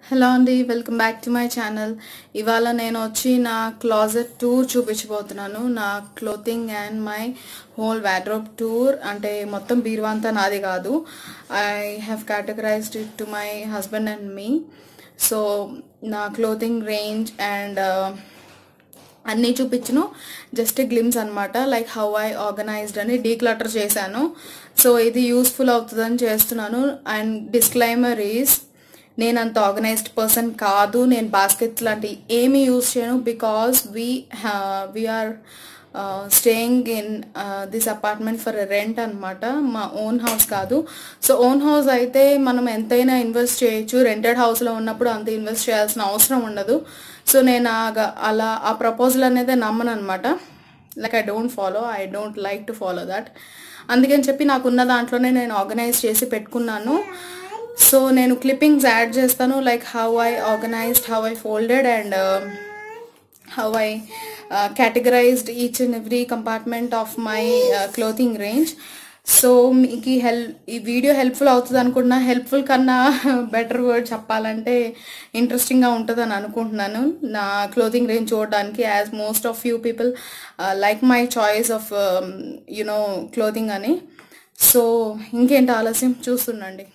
hello అండి welcome back to my channel ఇవాళ నేను వచ్చి నా క్లాజెట్ టూర్ చూపించబోతున్నాను నా clothing and my whole wardrobe tour అంటే మొత్తం బీరువా అంతా నాది కాదు I have categorized it to my husband and me so నా క్లోతింగ్ రేంజ్ అండ్ అన్నీ చూపించును జస్ట్ గ్లిమ్స్ అనమాట లైక్ హౌ ఐ ఆర్గనైజ్డ్ అని డీక్లటర్ చేశాను సో ఇది యూస్ఫుల్ అవుతుందని చేస్తున్నాను అండ్ డిస్క్లైమర్ ఈస్ నేను అంత ఆర్గనైజ్డ్ పర్సన్ కాదు నేను బాస్కెట్స్ లాంటి ఏమీ యూస్ చేయను because we we're staying in this apartment for rent అనమాట మా ఓన్ హౌస్ కాదు సో ఓన్ హౌస్ అయితే మనం ఎంతైనా ఇన్వెస్ట్ చేయొచ్చు రెంటెడ్ హౌస్లో ఉన్నప్పుడు అంత ఇన్వెస్ట్ చేయాల్సిన అవసరం ఉండదు సో నేను అలా ఆ ప్రపోజల్ అనేది నమ్మను అనమాట like I don't follow I don't like to follow that అందుకని చెప్పి నాకున్న దాంట్లోనే నేను ఆర్గనైజ్ చేసి పెట్టుకున్నాను సో నేను క్లిప్పింగ్స్ యాడ్ చేస్తాను like how I organized how I folded and how I categorized each and every compartment of my uh, clothing range so మీకు ఈ హెల్ప్ ఈ వీడియో హెల్ప్ఫుల్ అవుతుంది అనుకుంటున్నా హెల్ప్ఫుల్ కన్నా బెటర్ వర్డ్ చెప్పాలంటే ఇంట్రెస్టింగ్గా ఉంటుంది అని అనుకుంటున్నాను నా క్లోతింగ్ రేంజ్ చూడడానికి as most of you people like my choice of you know clothing అని సో ఇంకేంటి ఆలస్యం చూస్తుండండి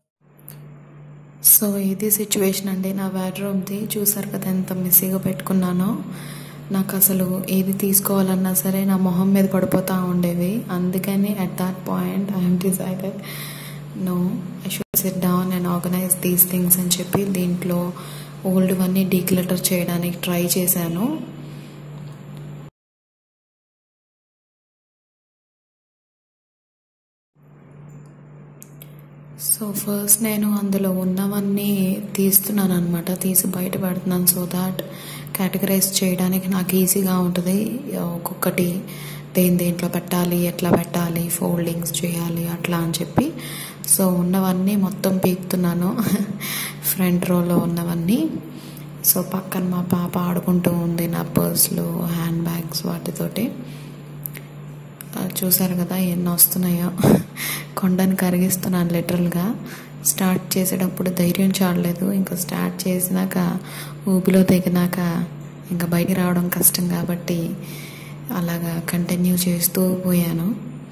సో ఇది సిచ్యువేషన్ అండి నా వాడ్రోమ్ది చూసారు కదా ఎంత మెస్సీగా పెట్టుకున్నానో నాకు అసలు ఏది తీసుకోవాలన్నా సరే నా మొహం మీద పడిపోతూ ఉండేవి అందుకని at that point I'm decided no I should sit down and organise these things అని చెప్పి దీంట్లో ఓల్డ్ అన్నీ డీక్లటర్ చేయడానికి ట్రై చేశాను సో ఫస్ట్ నేను అందులో ఉన్నవన్నీ తీస్తున్నాను అనమాట తీసి బయట పెడుతున్నాను సో దాట్ కేటగరైజ్ చేయడానికి నాకు ఈజీగా ఉంటుంది ఒక్కొక్కటి దేని దేంట్లో పెట్టాలి ఎట్లా పెట్టాలి ఫోల్డింగ్స్ చేయాలి అట్లా అని చెప్పి సో ఉన్నవన్నీ మొత్తం పీకుతున్నాను ఫ్రంట్ రోలో ఉన్నవన్నీ సో పక్కన మా పాప ఆడుకుంటూ ఉంది నా పర్స్లు హ్యాండ్ బ్యాగ్స్ వాటితోటి చూసారు కదా ఎన్ని వస్తున్నాయో కొండని కరిగిస్తున్నాను లిటరల్గా స్టార్ట్ చేసేటప్పుడు ధైర్యం చాలలేదు ఇంకా స్టార్ట్ చేసినాక ఊపిలో దిగినాక ఇంకా బయటికి రావడం కష్టం కాబట్టి అలాగా కంటిన్యూ చేస్తూ పోయాను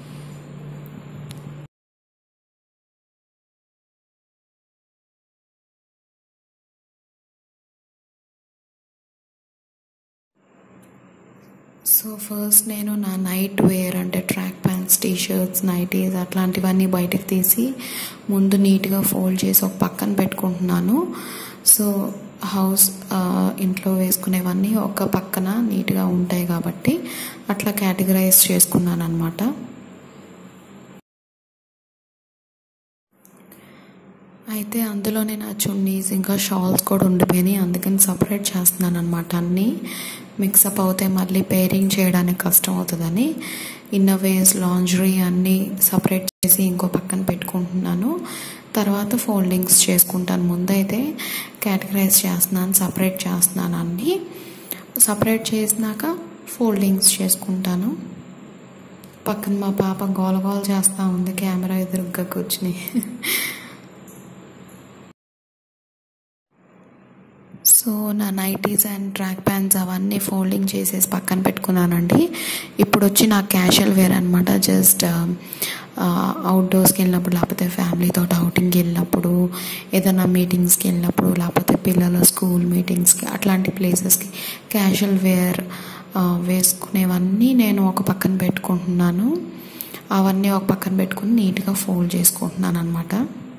సో ఫస్ట్ నేను నా నైట్ వేర్ అంటే ట్రాక్ ప్యాంట్స్ టీషర్ట్స్ నైటీస్ అట్లాంటివన్నీ బయటకు తీసి ముందు నీట్గా ఫోల్డ్ చేసి ఒక పక్కన పెట్టుకుంటున్నాను సో హౌస్ ఇంట్లో వేసుకునేవన్నీ ఒక పక్కన నీట్గా ఉంటాయి కాబట్టి అట్లా కేటగరైజ్ చేసుకున్నాను అనమాట అయితే అందులోనే నా చున్నీస్ ఇంకా షాల్స్ కూడా ఉండిపోయినాయి అందుకని సపరేట్ చేస్తున్నాను అనమాట అన్నీ మిక్సప్ అవుతే మళ్ళీ పేరింగ్ చేయడానికి కష్టం అవుతుందని ఇన్నర్వేస్ లాంజ్రీ అన్నీ సపరేట్ చేసి ఇంకో పక్కన పెట్టుకుంటున్నాను తర్వాత ఫోల్డింగ్స్ చేసుకుంటాను ముందైతే కేటగరైజ్ చేస్తున్నాను సపరేట్ చేస్తున్నాను అన్నీ సపరేట్ చేసినాక ఫోల్డింగ్స్ చేసుకుంటాను పక్కన మా పాప గోల గోల చేస్తూ ఉంది కెమెరా ఎదురుగ్గా కూర్చుని సో నా నైటీస్ అండ్ ట్రాక్ ప్యాంట్స్ అవన్నీ ఫోల్డింగ్ చేసేసి పక్కన పెట్టుకున్నానండి ఇప్పుడు వచ్చి నా క్యాషువల్ వేర్ అనమాట జస్ట్ అవుట్డోర్స్కి వెళ్ళినప్పుడు లేకపోతే ఫ్యామిలీతో అవుటింగ్కి వెళ్ళినప్పుడు ఏదైనా మీటింగ్స్కి వెళ్ళినప్పుడు లేకపోతే పిల్లల స్కూల్ మీటింగ్స్కి అట్లాంటి ప్లేసెస్కి క్యాషువల్ వేర్ వేసుకునేవన్నీ నేను ఒక పక్కన పెట్టుకుంటున్నాను అవన్నీ ఒక పక్కన పెట్టుకుని నీట్గా ఫోల్డ్ చేసుకుంటున్నాను అనమాట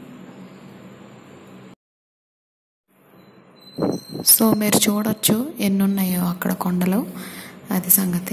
సో మీరు చూడొచ్చు ఎన్ని ఉన్నాయో అక్కడ కొండలు అది సంగతి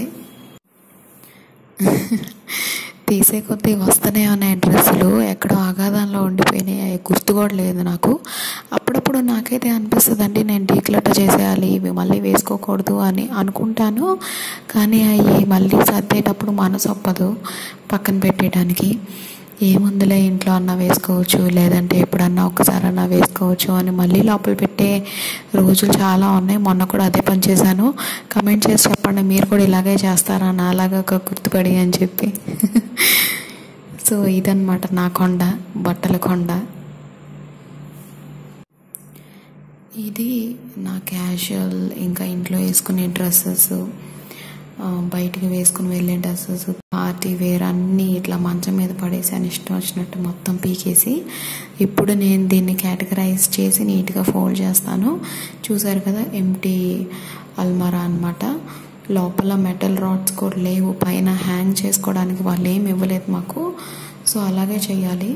తీసే కొద్దీ వస్తూనే ఉన్నాయి డ్రెస్సులు ఎక్కడో అగాధంలో ఉండిపోయినాయి అవి గుర్తు కూడా లేదు నాకు అప్పుడప్పుడు నాకైతే అనిపిస్తుంది అండి నేను డీక్లటర్ చేసేయాలి ఇవి మళ్ళీ వేసుకోకూడదు అని అనుకుంటాను కానీ అవి మళ్ళీ సర్దేటప్పుడు మనసు ఒప్పదు పక్కన పెట్టేయడానికి ఏముందిలే ఇంట్లో అన్నా వేసుకోవచ్చు లేదంటే ఎప్పుడన్నా ఒక్కసారన్నా వేసుకోవచ్చు అని మళ్ళీ లోపల పెట్టే రోజులు చాలా ఉన్నాయి మొన్న కూడా అదే పని చేశాను కమెంట్ చేసి చెప్పండి మీరు కూడా ఇలాగే చేస్తారా నాలాగా ఒక గుర్తుపడి అని చెప్పి సో ఇదన్నమాట నా కొండ బట్టల కొండ ఇది నా క్యాజువల్ ఇంకా ఇంట్లో వేసుకునే డ్రెస్సెస్ బయటికి వేసుకుని వెళ్ళే డ్రెస్సెస్ పార్టీ వేర్ అన్నీ ఇట్లా మంచం మీద పడేసి అని ఇష్టం వచ్చినట్టు మొత్తం పీకేసి ఇప్పుడు నేను దీన్ని కేటగరైజ్ చేసి నీట్గా ఫోల్డ్ చేస్తాను చూసారు కదా ఎంటీ అల్మారా అనమాట లోపల మెటల్ రాడ్స్ కూడా లేవు పైన హ్యాంగ్ చేసుకోవడానికి వాళ్ళు ఏమి ఇవ్వలేదు మాకు సో అలాగే చేయాలి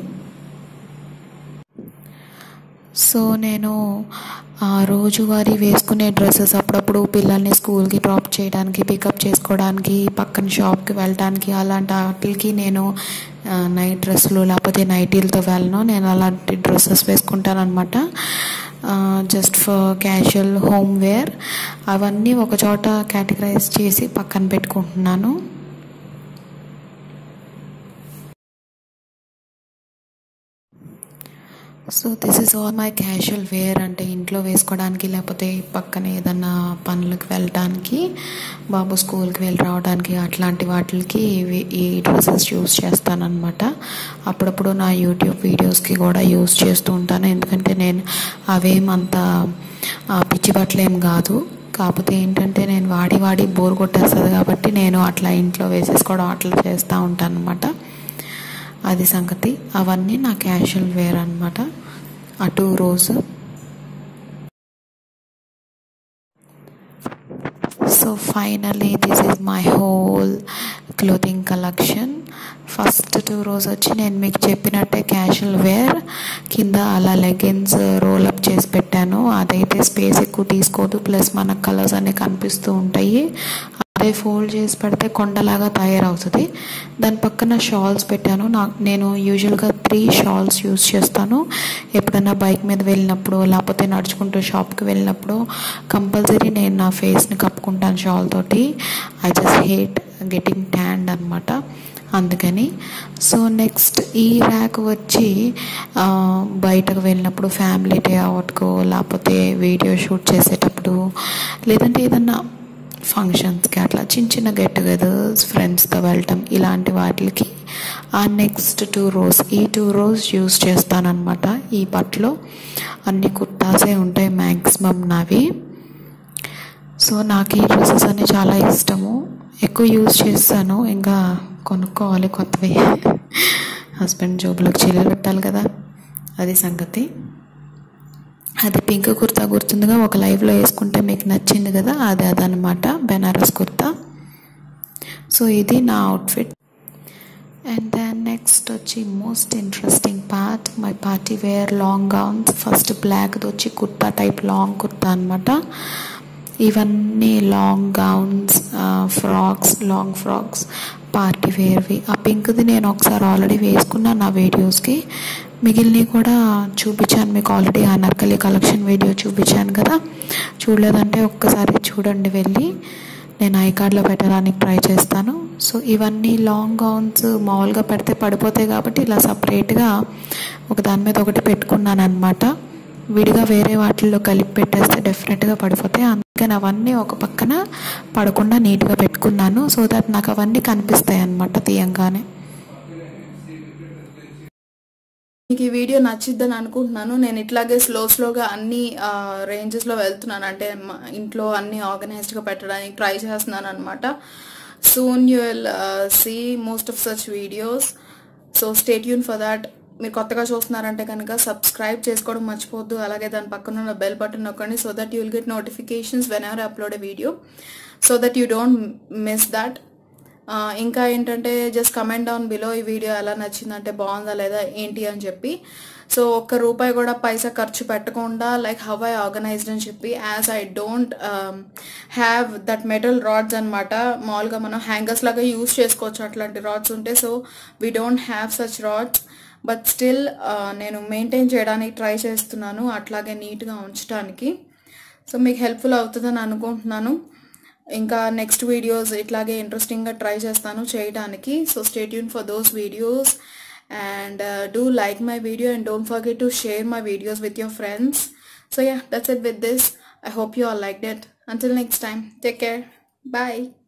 సో నేను ఆ రోజువారీ వేసుకునే డ్రెస్సెస్ అప్పుడప్పుడు పిల్లల్ని స్కూల్కి డ్రాప్ చేయడానికి పికప్ చేసుకోవడానికి పక్కన షాప్కి వెళ్ళడానికి అలాంటి వాటికి నేను నైట్ డ్రెస్సులు లేకపోతే నైటీలతో వెళ్ళను నేను అలాంటి డ్రెస్సెస్ వేసుకుంటాను అనమాట just for casual home wear అవన్నీ ఒక చోట కేటగరైజ్ చేసి పక్కన పెట్టుకుంటున్నాను so this is all my casual wear అంటే ఇంట్లో వేసుకోవడానికి లేకపోతే పక్కన ఏదన్నా పనులకు వెళ్ళడానికి బాబు స్కూల్కి వెళ్ళి రావడానికి అట్లాంటి వాటికి ఇవి ఈ డ్రెస్సెస్ యూస్ చేస్తానన్నమాట అప్పుడప్పుడు నా యూట్యూబ్ వీడియోస్కి కూడా యూస్ చేస్తూ ఉంటాను ఎందుకంటే నేను అవేమంత పిచ్చి బట్టలు ఏం కాదు కాకపోతే ఏంటంటే నేను వాడి వాడి బోర్ కొట్టేస్తుంది కాబట్టి నేను అట్లా ఇంట్లో వేసేసుకోవడం అట్లా చేస్తూ ఉంటాను అనమాట అది సంగతి అవన్నీ నా క్యాజువల్ వేర్ అనమాట అటు రోజు so finally this is my whole clothing collection first two రోజు వచ్చి నేను మీకు చెప్పినట్టే క్యాజువల్ వేర్ కింద అలా లెగిన్స్ రోల్ అప్ చేసి పెట్టాను అదైతే స్పేస్ ఎక్కువ తీసుకోదు ప్లస్ మనకు కలర్స్ అన్నీ కనిపిస్తూ ఉంటాయి అదే ఫోల్డ్ చేసి పెడితే కొండలాగా తయారవుతుంది దాని పక్కన షాల్స్ పెట్టాను నాకు నేను యూజువల్గా త్రీ షాల్స్ యూస్ చేస్తాను ఎప్పుడైనా బైక్ మీద వెళ్ళినప్పుడు లేకపోతే నడుచుకుంటూ షాప్కి వెళ్ళినప్పుడు కంపల్సరీ నేను నా ఫేస్ని కప్పుకుంటాను షాల్ తోటి I just hate getting tanned అనమాట అందుకని సో నెక్స్ట్ ఈ ర్యాక్ వచ్చి బయటకు వెళ్ళినప్పుడు ఫ్యామిలీ డే అవుట్కో లేకపోతే వీడియో షూట్ చేసేటప్పుడు లేదంటే ఏదన్నా ఫంక్షన్స్కి అట్లా చిన్న చిన్న గెట్ టుగెదర్స్ ఫ్రెండ్స్తో వెళ్ళటం ఇలాంటి వాటికి ఆ నెక్స్ట్ టూ రోస్ ఈ టూ రోస్ యూస్ చేస్తానన్నమాట ఈ బట్టలో అన్ని కుర్తాసే ఉంటాయి మ్యాక్సిమం నావి సో నాకు ఈ డ్రెస్సెస్ అన్ని చాలా ఇష్టము ఎక్కువ యూజ్ చేస్తాను ఇంకా కొనుక్కోవాలి కొత్తవి హస్బెండ్ జోబులకు చెల్లి పెట్టాలి కదా అది సంగతి అది పింక్ కుర్తా గుర్తుందిగా ఒక లైవ్లో వేసుకుంటే మీకు నచ్చింది కదా అది అదనమాట బెనారస్ కుర్తా సో ఇది నా అవుట్ఫిట్ అండ్ దెన్ నెక్స్ట్ వచ్చి most interesting part my party wear long gowns first బ్లాక్ది వచ్చి కుర్తా టైప్ లాంగ్ కుర్తా అనమాట ఇవన్నీ long gowns frocks long frocks party వేర్వి ఆ పింక్ది నేను ఒకసారి ఆల్రెడీ వేసుకున్నాను నా వీడియోస్కి మిగిలినవి కూడా చూపించాను మీకు ఆల్రెడీ ఆ నర్కలి కలెక్షన్ వీడియో చూపించాను కదా చూడలేదంటే ఒక్కసారి చూడండి వెళ్ళి నేను ఐ కార్డ్లో పెట్టడానికి ట్రై చేస్తాను సో ఇవన్నీ లాంగ్ గౌన్స్ మామూలుగా పెడితే పడిపోతాయి కాబట్టి ఇలా సపరేట్గా ఒక దాని మీద ఒకటి పెట్టుకున్నాను అనమాట విడిగా వేరే వాటిల్లో కలిపి పెట్టేస్తే డెఫినెట్గా పడిపోతాయి అందుకని అవన్నీ ఒక పక్కన పడకుండా నీట్గా పెట్టుకున్నాను సో దట్ నాకు అవన్నీ కనిపిస్తాయి అనమాట తీయంగానే మీకు ఈ వీడియో నచ్చిద్దని అనుకుంటున్నాను నేను ఇట్లాగే స్లో స్లోగా అన్ని రేంజెస్లో వెళ్తున్నాను అంటే మా ఇంట్లో అన్ని ఆర్గనైజ్డ్గా పెట్టడానికి ట్రై చేస్తున్నాను అనమాట soon you will see most of such videos so stay యూన్ ఫర్ దాట్ మీరు కొత్తగా చూస్తున్నారంటే కనుక సబ్స్క్రైబ్ చేసుకోవడం మర్చిపోద్దు అలాగే దాని పక్కన ఉన్న బెల్ బటన్ నొక్కండి so that you will get notifications whenever upload a video so that you don't miss that ఇంకా ఏంటంటే జస్ట్ కమెంట్ డౌన్ బిలో ఈ వీడియో ఎలా నచ్చిందంటే బాగుందా లేదా ఏంటి అని చెప్పి సో ఒక్క రూపాయి కూడా పైసా ఖర్చు పెట్టకుండా లైక్ హౌ ఐ ఆర్గనైజ్డ్ అని చెప్పి as I don't have that metal rods అనమాట మామూలుగా మనం హ్యాంగర్స్ లాగా యూస్ చేసుకోవచ్చు అట్లాంటి రాడ్స్ ఉంటే so we don't have such rods but still నేను మెయింటైన్ చేయడానికి ట్రై చేస్తున్నాను అట్లాగే నీట్గా ఉంచడానికి సో మీకు హెల్ప్ఫుల్ అవుతుందని అనుకుంటున్నాను ఇంకా నెక్స్ట్ వీడియోస్ ఇట్లాగే ఇంట్రెస్టింగ్గా ట్రై చేస్తాను చేయడానికి so stay tuned for those videos and do like my video and don't forget to share my videos with your friends so yeah that's it with this I hope you all like that until next time take care bye